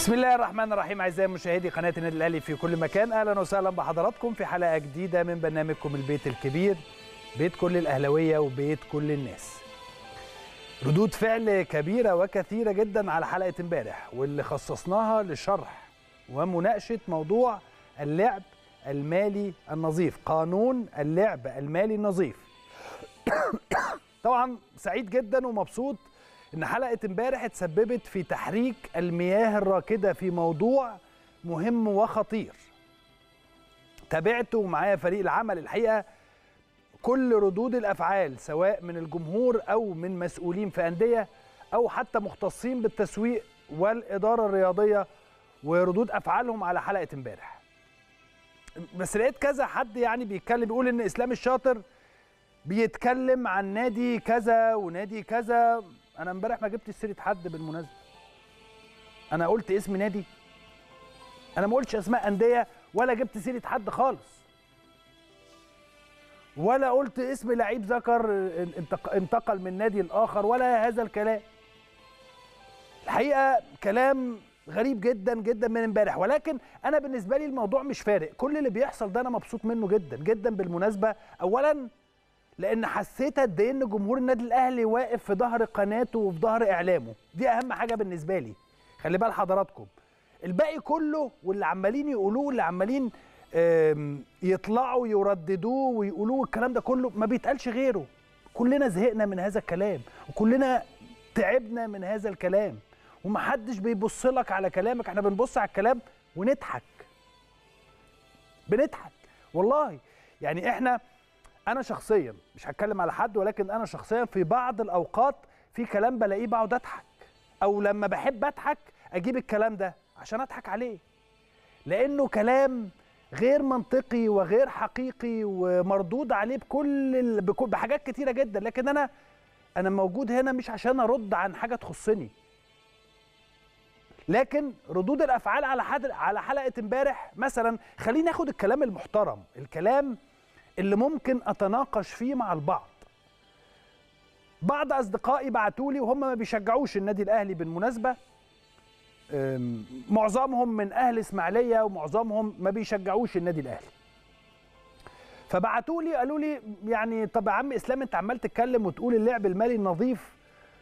بسم الله الرحمن الرحيم اعزائي مشاهدي قناه النادي الاهلي في كل مكان اهلا وسهلا بحضراتكم في حلقه جديده من برنامجكم البيت الكبير بيت كل الاهلاويه وبيت كل الناس ردود فعل كبيره وكثيره جدا على حلقه امبارح واللي خصصناها لشرح ومناقشه موضوع اللعب المالي النظيف قانون اللعب المالي النظيف طبعا سعيد جدا ومبسوط ان حلقه امبارح اتسببت في تحريك المياه الراكده في موضوع مهم وخطير تابعته معايا فريق العمل الحقيقه كل ردود الافعال سواء من الجمهور او من مسؤولين في انديه او حتى مختصين بالتسويق والاداره الرياضيه وردود افعالهم على حلقه امبارح بس لقيت كذا حد يعني بيتكلم بيقول ان اسلام الشاطر بيتكلم عن نادي كذا ونادي كذا انا امبارح ما جبتش سيره حد بالمناسبه انا قلت اسم نادي انا ما قلتش اسماء انديه ولا جبت سيره حد خالص ولا قلت اسم لعيب ذكر انتقل من نادي الاخر ولا هذا الكلام الحقيقه كلام غريب جدا جدا من امبارح ولكن انا بالنسبه لي الموضوع مش فارق كل اللي بيحصل ده انا مبسوط منه جدا جدا بالمناسبه اولا لان حسيت قد ايه ان جمهور النادي الاهلي واقف في ظهر قناته وفي ظهر اعلامه دي اهم حاجه بالنسبه لي خلي بال حضراتكم الباقي كله واللي عمالين يقولوه واللي عمالين يطلعوا يرددوه ويقولوه الكلام ده كله ما بيتقالش غيره كلنا زهقنا من هذا الكلام وكلنا تعبنا من هذا الكلام ومحدش بيبص لك على كلامك احنا بنبص على الكلام ونضحك بنضحك والله يعني احنا انا شخصيا مش هتكلم على حد ولكن انا شخصيا في بعض الاوقات في كلام بلاقيه بقعد اضحك او لما بحب اضحك اجيب الكلام ده عشان اضحك عليه لانه كلام غير منطقي وغير حقيقي ومردود عليه بكل ال... بكل... بحاجات كتيره جدا لكن انا انا موجود هنا مش عشان ارد عن حاجه تخصني لكن ردود الافعال على حد... على حلقه امبارح مثلا خليني اخد الكلام المحترم الكلام اللي ممكن اتناقش فيه مع البعض بعض اصدقائي بعتوا لي وهم ما بيشجعوش النادي الاهلي بالمناسبه معظمهم من اهل اسماعيليه ومعظمهم ما بيشجعوش النادي الاهلي فبعتوا لي قالوا لي يعني طب يا عم اسلام انت عمال تتكلم وتقول اللعب المالي النظيف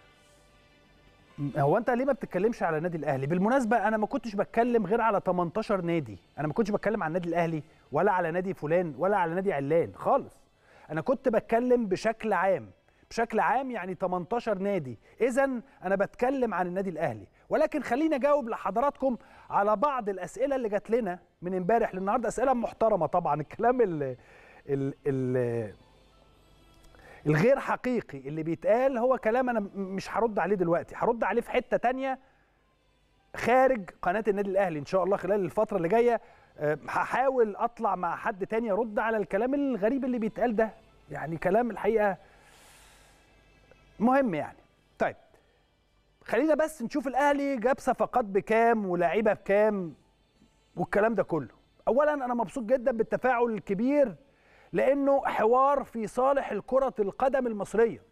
هو انت ليه ما بتتكلمش على النادي الاهلي بالمناسبه انا ما كنتش بتكلم غير على 18 نادي انا ما كنتش بتكلم على النادي الاهلي ولا على نادي فلان ولا على نادي علان خالص انا كنت بتكلم بشكل عام بشكل عام يعني 18 نادي اذا انا بتكلم عن النادي الاهلي ولكن خليني اجاوب لحضراتكم على بعض الاسئله اللي جات لنا من امبارح للنهارده اسئله محترمه طبعا الكلام ال ال ال الغير حقيقي اللي بيتقال هو كلام انا مش هرد عليه دلوقتي هرد عليه في حته تانية خارج قناه النادي الاهلي ان شاء الله خلال الفتره اللي جايه هحاول اطلع مع حد تاني ارد على الكلام الغريب اللي بيتقال ده يعني كلام الحقيقه مهم يعني طيب خلينا بس نشوف الاهلي جاب صفقات بكام ولاعيبه بكام والكلام ده كله اولا انا مبسوط جدا بالتفاعل الكبير لانه حوار في صالح الكره القدم المصريه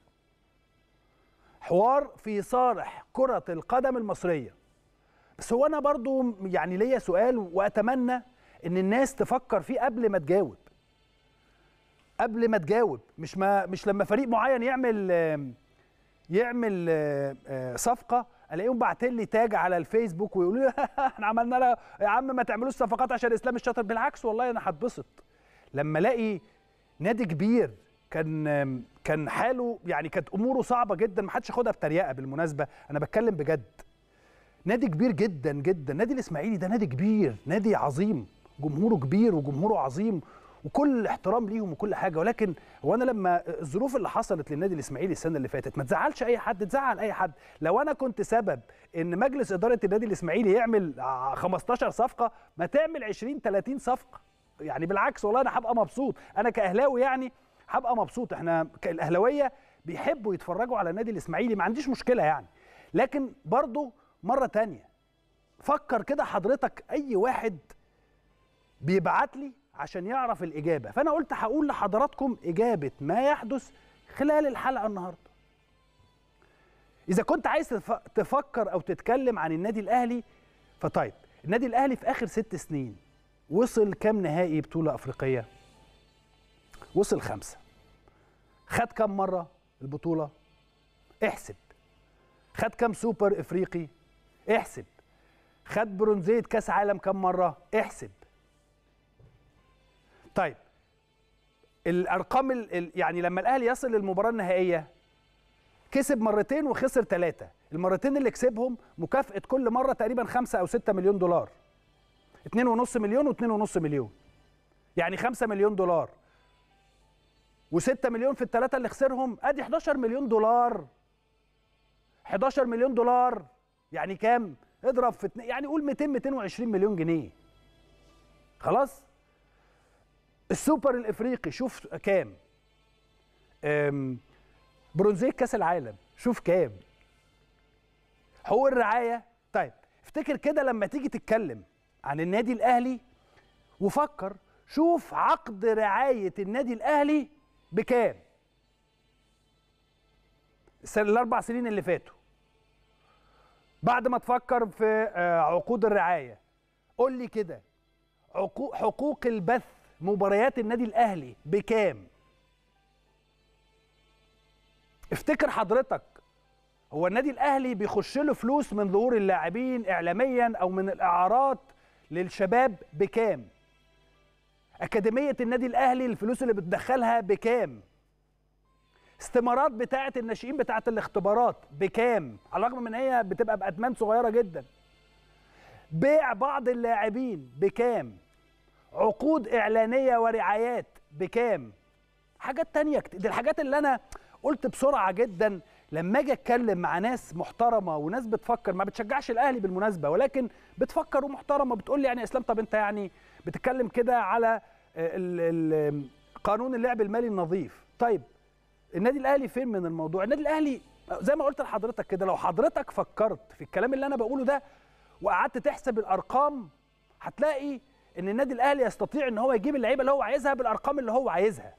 حوار في صالح كره القدم المصريه بس هو انا برضو يعني ليا سؤال واتمنى ان الناس تفكر فيه قبل ما تجاوب قبل ما تجاوب مش ما مش لما فريق معين يعمل يعمل صفقه الاقيهم باعتين لي تاج على الفيسبوك ويقولوا لي احنا عملنا لها يا عم ما تعملوش صفقات عشان اسلام الشاطر بالعكس والله انا هتبسط لما الاقي نادي كبير كان كان حاله يعني كانت اموره صعبه جدا ما حدش ياخدها بتريقه بالمناسبه انا بتكلم بجد نادي كبير جدا جدا نادي الاسماعيلي ده نادي كبير نادي عظيم جمهوره كبير وجمهوره عظيم وكل احترام ليهم وكل حاجه ولكن هو انا لما الظروف اللي حصلت للنادي الاسماعيلي السنه اللي فاتت ما تزعلش اي حد تزعل اي حد لو انا كنت سبب ان مجلس اداره النادي الاسماعيلي يعمل 15 صفقه ما تعمل 20 30 صفقه يعني بالعكس والله انا هبقى مبسوط انا كاهلاوي يعني هبقى مبسوط احنا الاهلاويه بيحبوا يتفرجوا على النادي الاسماعيلي ما عنديش مشكله يعني لكن برضو مره تانية فكر كده حضرتك اي واحد بيبعت لي عشان يعرف الاجابه فانا قلت هقول لحضراتكم اجابه ما يحدث خلال الحلقه النهارده اذا كنت عايز تفكر او تتكلم عن النادي الاهلي فطيب النادي الاهلي في اخر ست سنين وصل كام نهائي بطوله افريقيه وصل خمسه خد كام مره البطوله احسب خد كام سوبر افريقي احسب خد برونزيه كاس عالم كام مره احسب طيب الارقام ال ال يعني لما الاهلي يصل للمباراه النهائيه كسب مرتين وخسر ثلاثه المرتين اللي كسبهم مكافاه كل مره تقريبا 5 او 6 مليون دولار 2.5 مليون و2.5 مليون يعني 5 مليون دولار و6 مليون في الثلاثه اللي خسرهم ادي 11 مليون دولار 11 مليون دولار يعني كام اضرب في اتنين يعني قول 200 220 مليون جنيه خلاص السوبر الافريقي شوف كام برونزيه كاس العالم شوف كام حقوق الرعايه طيب افتكر كده لما تيجي تتكلم عن النادي الاهلي وفكر شوف عقد رعايه النادي الاهلي بكام السنة الاربع سنين اللي فاتوا بعد ما تفكر في عقود الرعايه قول لي كده حقوق البث مباريات النادي الاهلي بكام افتكر حضرتك هو النادي الاهلي بيخش له فلوس من ظهور اللاعبين اعلاميا او من الاعارات للشباب بكام اكاديميه النادي الاهلي الفلوس اللي بتدخلها بكام استمارات بتاعه الناشئين بتاعه الاختبارات بكام على الرغم من هي بتبقى باثمان صغيره جدا بيع بعض اللاعبين بكام عقود اعلانيه ورعايات بكام حاجات تانية دي الحاجات اللي انا قلت بسرعه جدا لما اجي اتكلم مع ناس محترمه وناس بتفكر ما بتشجعش الاهلي بالمناسبه ولكن بتفكر ومحترمه بتقول لي يعني اسلام طب انت يعني بتتكلم كده على ال ال قانون اللعب المالي النظيف طيب النادي الاهلي فين من الموضوع النادي الاهلي زي ما قلت لحضرتك كده لو حضرتك فكرت في الكلام اللي انا بقوله ده وقعدت تحسب الارقام هتلاقي ان النادي الاهلي يستطيع ان هو يجيب اللعيبه اللي هو عايزها بالارقام اللي هو عايزها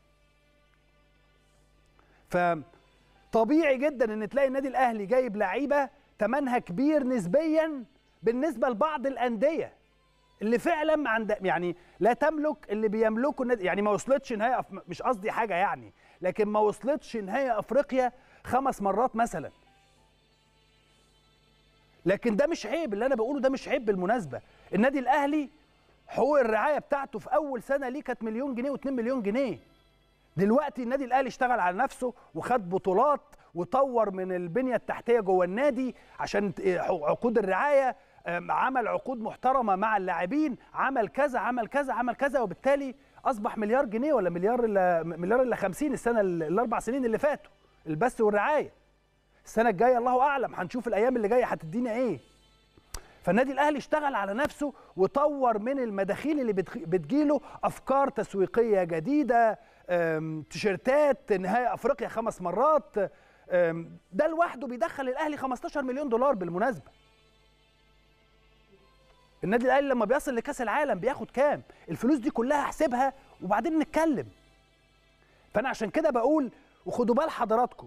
فطبيعي جدا ان تلاقي النادي الاهلي جايب لعيبه ثمنها كبير نسبيا بالنسبه لبعض الانديه اللي فعلا عند يعني لا تملك اللي بيملكوا النادي يعني ما وصلتش نهائي أف... مش قصدي حاجه يعني لكن ما وصلتش نهائي افريقيا خمس مرات مثلا لكن ده مش عيب اللي انا بقوله ده مش عيب بالمناسبه النادي الاهلي حقوق الرعايه بتاعته في اول سنه ليه كانت مليون جنيه و2 مليون جنيه دلوقتي النادي الاهلي اشتغل على نفسه وخد بطولات وطور من البنيه التحتيه جوه النادي عشان عقود الرعايه عمل عقود محترمه مع اللاعبين عمل كذا عمل كذا عمل كذا وبالتالي اصبح مليار جنيه ولا مليار الا مليار الا 50 السنه الاربع سنين اللي فاتوا البث والرعايه السنه الجايه الله اعلم هنشوف الايام اللي جايه هتدينا ايه فالنادي الاهلي اشتغل على نفسه وطور من المداخيل اللي بتجيله افكار تسويقيه جديده تيشيرتات نهائي افريقيا خمس مرات ده لوحده بيدخل الاهلي 15 مليون دولار بالمناسبه النادي الاهلي لما بيصل لكاس العالم بياخد كام الفلوس دي كلها احسبها وبعدين نتكلم فانا عشان كده بقول وخدوا بال حضراتكم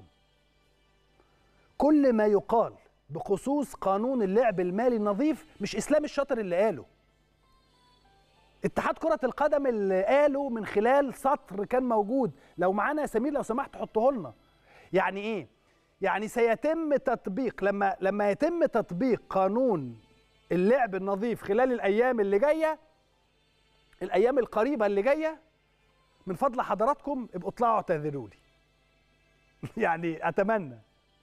كل ما يقال بخصوص قانون اللعب المالي النظيف مش اسلام الشاطر اللي قاله اتحاد كرة القدم اللي قاله من خلال سطر كان موجود لو معانا يا سمير لو سمحت حطه لنا يعني ايه يعني سيتم تطبيق لما لما يتم تطبيق قانون اللعب النظيف خلال الايام اللي جايه الايام القريبه اللي جايه من فضل حضراتكم ابقوا اطلعوا اعتذروا لي يعني اتمنى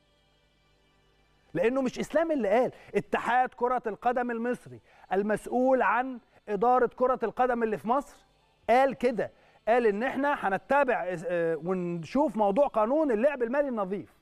لانه مش اسلام اللي قال اتحاد كره القدم المصري المسؤول عن اداره كره القدم اللي في مصر قال كده قال ان احنا هنتبع ونشوف موضوع قانون اللعب المالي النظيف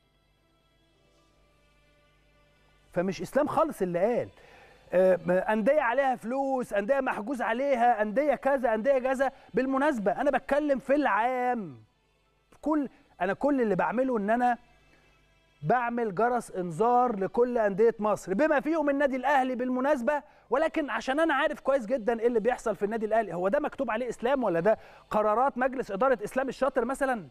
فمش اسلام خالص اللي قال انديه عليها فلوس انديه محجوز عليها انديه كذا انديه كذا بالمناسبه انا بتكلم في العام كل انا كل اللي بعمله ان انا بعمل جرس انذار لكل انديه مصر بما فيهم النادي الاهلي بالمناسبه ولكن عشان انا عارف كويس جدا ايه اللي بيحصل في النادي الاهلي هو ده مكتوب عليه اسلام ولا ده قرارات مجلس اداره اسلام الشاطر مثلا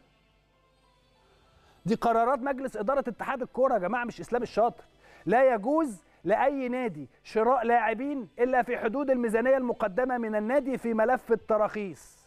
دي قرارات مجلس اداره اتحاد الكوره يا جماعه مش اسلام الشاطر لا يجوز لاي نادي شراء لاعبين الا في حدود الميزانيه المقدمه من النادي في ملف التراخيص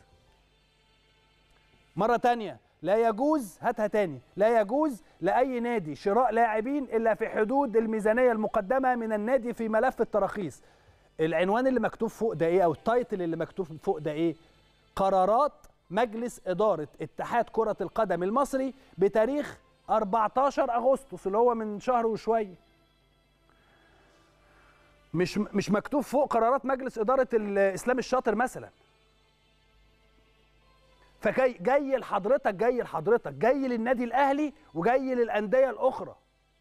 مره تانية لا يجوز هاتها تاني لا يجوز لاي نادي شراء لاعبين الا في حدود الميزانيه المقدمه من النادي في ملف التراخيص العنوان اللي مكتوب فوق ده ايه او التايتل اللي مكتوب فوق ده ايه قرارات مجلس اداره اتحاد كره القدم المصري بتاريخ 14 اغسطس اللي هو من شهر وشويه مش مش مكتوب فوق قرارات مجلس اداره الاسلام الشاطر مثلا فجاي جاي لحضرتك جاي لحضرتك جاي للنادي الاهلي وجاي للانديه الاخرى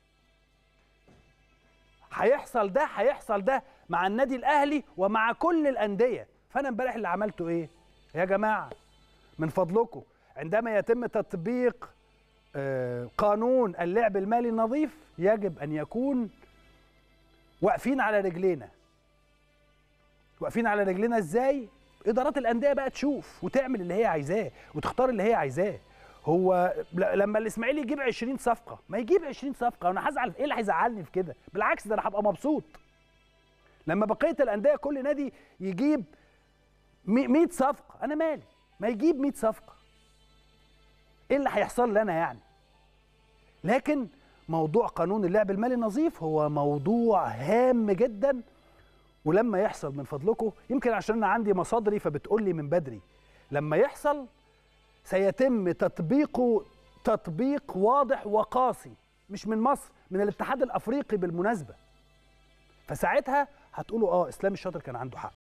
هيحصل ده هيحصل ده مع النادي الاهلي ومع كل الانديه فانا امبارح اللي عملته ايه يا جماعه من فضلكم عندما يتم تطبيق آه، قانون اللعب المالي النظيف يجب ان يكون واقفين على رجلينا واقفين على رجلينا ازاي ادارات الانديه بقى تشوف وتعمل اللي هي عايزاه وتختار اللي هي عايزاه هو ل- لما الاسماعيلي يجيب 20 صفقه ما يجيب 20 صفقه وانا هزعل ايه اللي هيزعلني في كده بالعكس ده انا هبقى مبسوط لما بقيه الانديه كل نادي يجيب 100 صفقه انا مالي ما يجيب 100 صفقه ايه اللي هيحصل لي انا يعني لكن موضوع قانون اللعب المالي النظيف هو موضوع هام جدا ولما يحصل من فضلكم يمكن عشان انا عندي مصادري فبتقول لي من بدري لما يحصل سيتم تطبيقه تطبيق واضح وقاسي مش من مصر من الاتحاد الافريقي بالمناسبه فساعتها هتقولوا اه اسلام الشاطر كان عنده حق